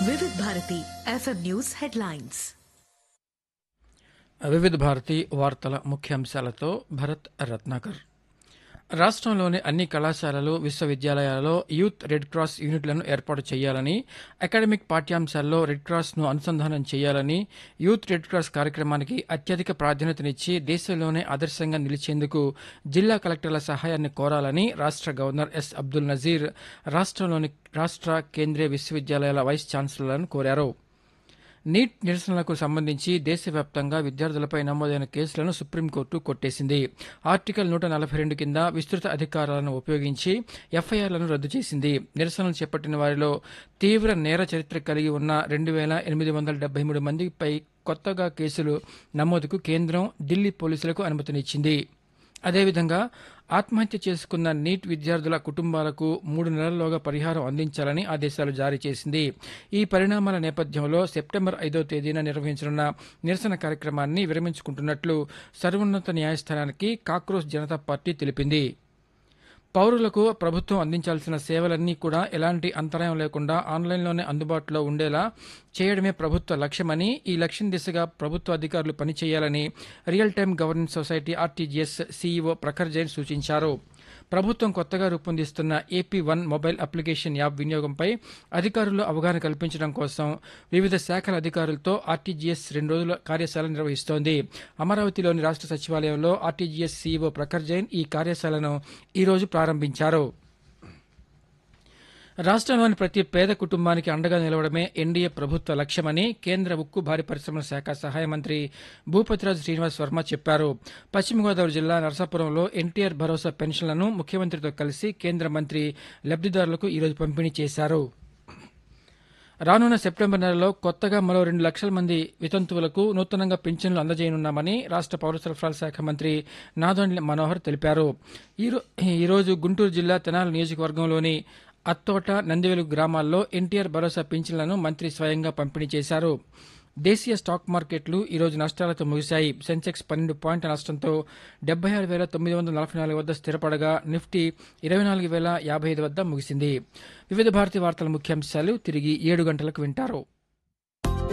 వివిధ Bharati FM news headlines వివిధ భారతి వార్తల ముఖ్యాంశాలతో భరత్ రత్నాకర్ రాష్ట్రంలోని అన్ని కళాశాలలు విశ్వవిద్యాలయాలలో యూత్ రెడ్ క్రాస్ యూనిట్లను ఏర్పాటు చేయాలని అకాడమిక్ పాఠ్యాంశాల్లో రెడ్ క్రాస్ను అనుసంధానం చేయాలని యూత్ రెడ్ క్రాస్ కార్యక్రమానికి అత్యధిక ప్రాధాన్యతనిచ్చి దేశంలోనే ఆదర్శంగా నిలిచేందుకు జిల్లా కలెక్టర్ల సహాయాన్ని కోరాలని రాష్ట్ర గవర్నర్ ఎస్ అబ్దుల్ నజీర్ రాష్ట్రంలోని రాష్ట్ర కేంద్రీయ విశ్వవిద్యాలయాల వైస్ ఛాన్సలర్లను కోరారు నీట్ నిరసనలకు సంబంధించి దేశవ్యాప్తంగా విద్యార్థులపై నమోదైన కేసులను సుప్రీంకోర్టు కొట్టేసింది ఆర్టికల్ నూట నలభై రెండు కింద విస్తృత అధికారాలను ఉపయోగించి ఎఫ్ఐఆర్లను రద్దు చేసింది నిరసనలు చేపట్టిన వారిలో తీవ్ర నేర చరిత్ర కలిగి ఉన్న రెండు వేల ఎనిమిది వందల డెబ్బై మూడు మందిపై కొత్తగా కేసులు నమోదుకు కేంద్రం ఢిల్లీ పోలీసులకు అనుమతినిచ్చింది అదేవిధంగా ఆత్మహత్య చేసుకున్న నీట్ విద్యార్థుల కుటుంబాలకు మూడు నెలల్లోగా పరిహారం అందించాలని ఆదేశాలు జారీ చేసింది ఈ పరిణామాల నేపథ్యంలో సెప్టెంబర్ ఐదో తేదీన నిర్వహించనున్న నిరసన కార్యక్రమాన్ని విరమించుకుంటున్నట్లు సర్వోన్నత న్యాయస్థానానికి కాక్రోచ్ జనతా పార్టీ తెలిపింది పౌరులకు ప్రభుత్వం అందించాల్సిన సేవలన్నీ కూడా ఎలాంటి అంతరాయం లేకుండా ఆన్లైన్లోనే అందుబాటులో ఉండేలా చేయడమే ప్రభుత్వ లక్ష్యమని ఈ లక్ష్యం దిశగా ప్రభుత్వ అధికారులు పనిచేయాలని real time governance society RTGS CEO Prakhar Jain సూచించారు ప్రభుత్వం కొత్తగా రూపొందిస్తున్న AP one mobile application app వినియోగంపై అధికారులు అవగాహన కల్పించడం కోసం వివిధ శాఖల అధికారులతో ఆర్టీజీఎస్ రెండు రోజుల కార్యశాల నిర్వహిస్తోంది అమరావతిలోని రాష్ట్ర సచివాలయంలో ఆర్టీజీఎస్ సీఈఓ ప్రఖర్ జైన్ ఈ కార్యశాలను ఈ రోజు ప్రారంభించారు రాష్ట్రంలోని ప్రతి పేద కుటుంబానికి అండగా నిలవడమే ఎన్డీఏ ప్రభుత్వ లక్ష్యమని కేంద్ర ఉక్కు భారీ పరిశ్రమల శాఖ సహాయ మంత్రి భూపతిరాజు శ్రీనివాస్ వర్మ చెప్పారు పశ్చిమ గోదావరి జిల్లా నరసాపురంలో ఎన్టీఆర్ భరోసా పెన్షన్లను ముఖ్యమంత్రితో కలిసి కేంద్ర మంత్రి లబ్దిదారులకు ఈరోజు పంపిణీ చేశారు రానున్న సెప్టెంబర్ నెలలో కొత్తగా మరో రెండు లక్షల మంది వితంతువులకు నూతనంగా పింఛన్లు అందజేయనున్నామని రాష్ట్ర పౌర సరఫరాల శాఖ మంత్రి నాదోండ్ల మనోహర్ తెలిపారు ఈరో- ఈరోజు గుంటూరు జిల్లా తెనాలి నియోజకవర్గంలోని అత్తోట నందివెలుగు గ్రామాల్లో ఎన్టీఆర్ భరోసా పింఛన్లను మంత్రి స్వయంగా పంపిణీ చేశారు దేశీయ స్టాక్ మార్కెట్లు ఈరోజు నష్టాలతో ముగిశాయి సెన్సెక్స్ పన్నెండు పాయింట్ల నష్టంతో డెబ్బై ఆరు వేల తొమ్మిది వందల నలభై నాలుగు వద్ద స్థిరపడగా నిఫ్టీ ఇరవై నాలుగు వేల యాభై ఐదు వద్ద ముగిసింది వివిధ భారతి వార్తల ముఖ్యాంశాలు తిరిగి ఏడు గంటలకు వింటారు